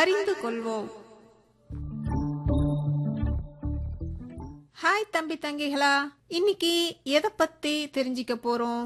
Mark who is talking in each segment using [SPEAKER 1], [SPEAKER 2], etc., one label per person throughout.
[SPEAKER 1] அறிந்து கொள்வோம் ஹாய் தம்பி தங்கிகளா இன்னைக்கு எதை பத்தி தெரிஞ்சுக்க போறோம்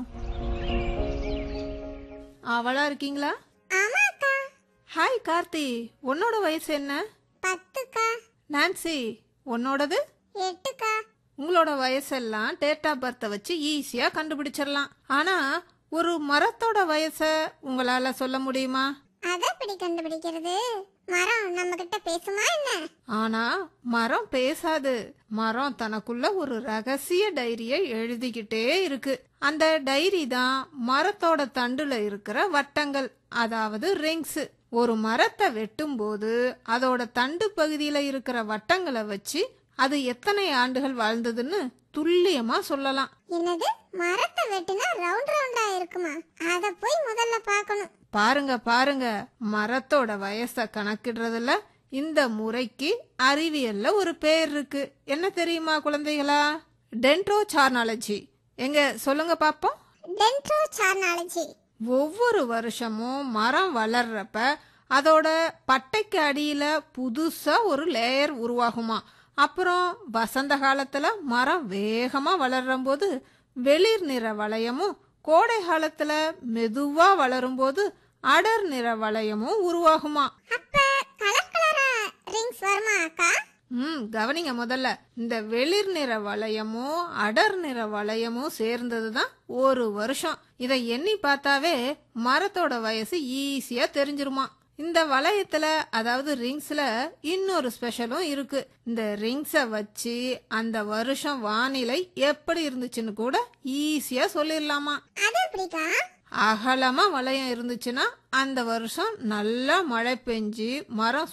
[SPEAKER 1] அவளா இருக்கீங்களா
[SPEAKER 2] ஆமாக்கா
[SPEAKER 1] ஹாய் கார்த்தி உன்னோட வயசு என்ன
[SPEAKER 2] பத்துக்கா
[SPEAKER 1] நான்சி உன்னோடது
[SPEAKER 2] எட்டுக்கா
[SPEAKER 1] உங்களோட வயசெல்லாம் டேட் ஆஃப் பர்த்தை வச்சு ஈஸியா கண்டுபிடிச்சிடலாம் ஆனா ஒரு மரத்தோட வயசை உங்களால சொல்ல முடியுமா
[SPEAKER 2] அத எப்படி கண்டுபிடிக்கிறது மரம் நம்ம கிட்ட பேசுமா என்ன
[SPEAKER 1] ஆனா மரம் பேசாது மரம் தனக்குள்ள ஒரு ரகசிய டைரியை எழுதிக்கிட்டே இருக்கு அந்த டைரி தான் மரத்தோட தண்டுல இருக்கிற வட்டங்கள் அதாவது ரிங்ஸ் ஒரு மரத்தை வெட்டும்போது அதோட தண்டு பகுதியில இருக்கிற வட்டங்களை வச்சு அது எத்தனை ஆண்டுகள் வாழ்ந்ததுன்னு துல்லியமா சொல்லலாம்
[SPEAKER 2] என்னது மரத்தை வெட்டினா ரவுண்ட் ரவுண்டா இருக்குமா அத போய் முதல்ல பார்க்கணும்
[SPEAKER 1] பாருங்க பாருங்க மரத்தோட வயசை கணக்கிடுறதுல இந்த முறைக்கு அறிவியல்ல ஒரு பேர் இருக்கு என்ன தெரியுமா குழந்தைகளா டென்ட்ரோ சார்னாலஜி எங்க சொல்லுங்க பாப்போம்
[SPEAKER 2] டென்ட்ரோ சார்னாலஜி
[SPEAKER 1] ஒவ்வொரு வருஷமும் மரம் வளர்றப்ப அதோட பட்டைக்கு அடியில புதுசா ஒரு லேயர் உருவாகுமா அப்புறம் வசந்த காலத்துல மரம் வேகமா வளரும் போது வெளிர் நிற வளையமும் கோடை காலத்துல மெதுவா வளரும் போது அடர் நிற வளையமும் உருவாகுமா
[SPEAKER 2] அப்ப கலர் கலரா ரிங்ஸ் வருமா அக்கா
[SPEAKER 1] ம் கவனிங்க முதல்ல இந்த வெளிர் நிற வளையமும் அடர் நிற வளையமும் சேர்ந்தது தான் ஒரு வருஷம் இதை எண்ணி பார்த்தாவே மரத்தோட வயசு ஈஸியா தெரிஞ்சிருமா இந்த வளையத்துல அதாவது ரிங்ஸ்ல இன்னொரு ஸ்பெஷலும் இருக்கு இந்த ரிங்ஸை வச்சு அந்த வருஷம் வானிலை எப்படி இருந்துச்சுன்னு கூட ஈஸியா சொல்லிடலாமா
[SPEAKER 2] அது எப்படிக்கா
[SPEAKER 1] அகலமா வளையம் இருந்துச்சுன்னா அந்த வருஷம் நல்லா மழை பெஞ்சு மரம்